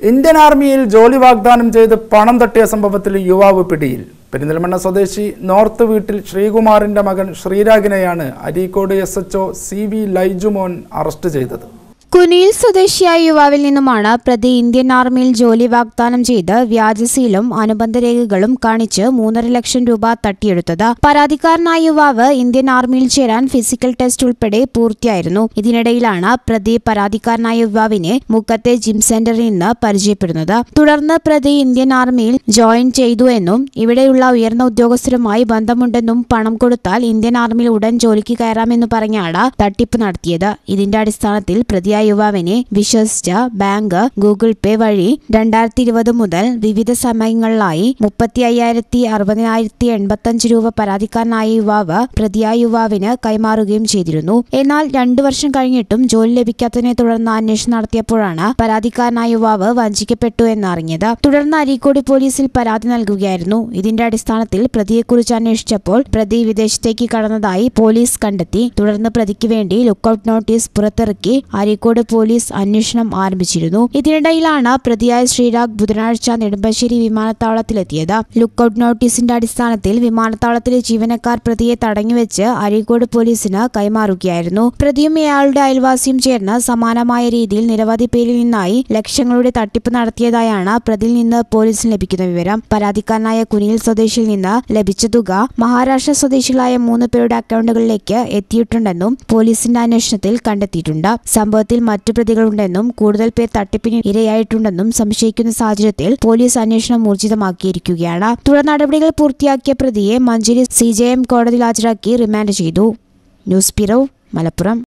Indian ആർമിയിൽ ജോലി വാഗ്ദാനം ചെയ്ത് പണം തട്ടിയ സംഭവത്തിൽ യുവാവ് പിടിയിൽ പെരിന്തൽമണ്ണ സ്വദേശി നോർത്ത് വീട്ടിൽ ശ്രീകുമാറിന്റെ മകൻ ശ്രീരാഗിനെയാണ് Areekode S H C V Laijumon arrest ചെയ്തത് കുനിയിൽ സ്വദേശിയായ യുവാവിൽ നിന്നുമാണ് പ്രതി ഇന്ത്യൻ ആർമിയിൽ ജോലി വാഗ്ദാനം ചെയ്ത് വ്യാജസീലും അനുബന്ധ രേഖകളും കാണിച്ച് മൂന്നര ലക്ഷം രൂപ തട്ടിയെടുത്തത് പരാതിക്കാരനായ യുവാവ് ഇന്ത്യൻ ആർമിയിൽ ചേരാൻ ഫിസിക്കൽ ടെസ്റ്റ് ഉൾപ്പെടെ പൂർത്തിയായിരുന്നു ഇതിനിടയിലാണ് പ്രതി പരാതിക്കാരനായ യുവാവിനെ മുക്കത്തെ ജിം സെന്ററിൽ നിന്ന് പരിചയപ്പെടുന്നത് തുടർന്ന് പ്രതി ഇന്ത്യൻ ആർമിയിൽ ജോയിൻ ചെയ്തു എന്നും ഇവിടെയുള്ള ഉയർന്ന ഉദ്യോഗസ്ഥരുമായി ബന്ധമുണ്ടെന്നും പണം കൊടുത്താൽ ഇന്ത്യൻ ആർമിയിൽ ഉടൻ ജോലിക്ക് കയറാമെന്ന് പറഞ്ഞാണ് തട്ടിപ്പ് നടത്തിയത് ഇതിന്റെ അടിസ്ഥാനത്തിൽ പ്രതിയായ യുവാവിനെ വിശ്വസിച്ച ബാങ്ക് ഗൂഗിൾ പേ വഴി രണ്ടായിരത്തി ഇരുപത് മുതൽ വിവിധ സമയങ്ങളിലായി മുപ്പത്തി അയ്യായിരത്തി അറുപതിനായിരത്തി എൺപത്തഞ്ച് രൂപ പരാതിക്കാരനായ യുവാവ് പ്രതിയായ യുവാവിന് കൈമാറുകയും ചെയ്തിരുന്നു എന്നാൽ രണ്ടു വർഷം കഴിഞ്ഞിട്ടും ജോലി ലഭിക്കാത്തതിനെ തുടർന്ന് അന്വേഷണം നടത്തിയപ്പോഴാണ് പരാതിക്കാരനായ യുവാവ് വഞ്ചിക്കപ്പെട്ടു എന്നറിഞ്ഞത് തുടർന്ന് അരീക്കോട് പോലീസിൽ പരാതി നൽകുകയായിരുന്നു ഇതിന്റെ അടിസ്ഥാനത്തിൽ പ്രതിയെക്കുറിച്ച് അന്വേഷിച്ചപ്പോൾ പ്രതി വിദേശത്തേക്ക് കടന്നതായി പോലീസ് കണ്ടെത്തി തുടർന്ന് പ്രതിക്ക് വേണ്ടി ലുക്കൌട്ട് നോട്ടീസ് പുറത്തിറക്കി അരീക്കോട് പോലീസ് അന്വേഷണം ആരംഭിച്ചിരുന്നു ഇതിനിടയിലാണ് പ്രതിയായ ശ്രീരാഗ് ബുധനാഴ്ച നെടുമ്പാശ്ശേരി വിമാനത്താവളത്തിലെത്തിയത് ലുക്കൌട്ട് നോട്ടീസിന്റെ അടിസ്ഥാനത്തിൽ വിമാനത്താവളത്തിലെ ജീവനക്കാർ പ്രതിയെ തടഞ്ഞുവെച്ച് അരീക്കോട് പോലീസിന് കൈമാറുകയായിരുന്നു പ്രതിയും ഇയാളുടെ അയൽവാസിയും ചേർന്ന് സമാനമായ രീതിയിൽ നിരവധി പേരിൽ നിന്നായി ലക്ഷങ്ങളുടെ തട്ടിപ്പ് നടത്തിയതായാണ് പ്രതിയിൽ നിന്ന് പോലീസിന് ലഭിക്കുന്ന വിവരം പരാതിക്കാരനായ കുനിയിൽ സ്വദേശിയിൽ നിന്ന് ലഭിച്ച തുക മഹാരാഷ്ട്ര സ്വദേശികളായ മൂന്ന് പേരുടെ അക്കൗണ്ടുകളിലേക്ക് എത്തിയിട്ടുണ്ടെന്നും പോലീസിന്റെ അന്വേഷണത്തിൽ കണ്ടെത്തിയിട്ടുണ്ട് സംഭവത്തിൽ മറ്റു പ്രതികളുണ്ടെന്നും കൂടുതൽ പേർ തട്ടിപ്പിന് ഇരയായിട്ടുണ്ടെന്നും സംശയിക്കുന്ന സാഹചര്യത്തിൽ പോലീസ് അന്വേഷണം ഊർജിതമാക്കിയിരിക്കുകയാണ് തുടർ നടപടികൾ പൂർത്തിയാക്കിയ പ്രതിയെ മഞ്ചേരി സി കോടതിയിൽ ഹാജരാക്കി റിമാൻഡ് ചെയ്തു ന്യൂസ് ബ്യൂറോ മലപ്പുറം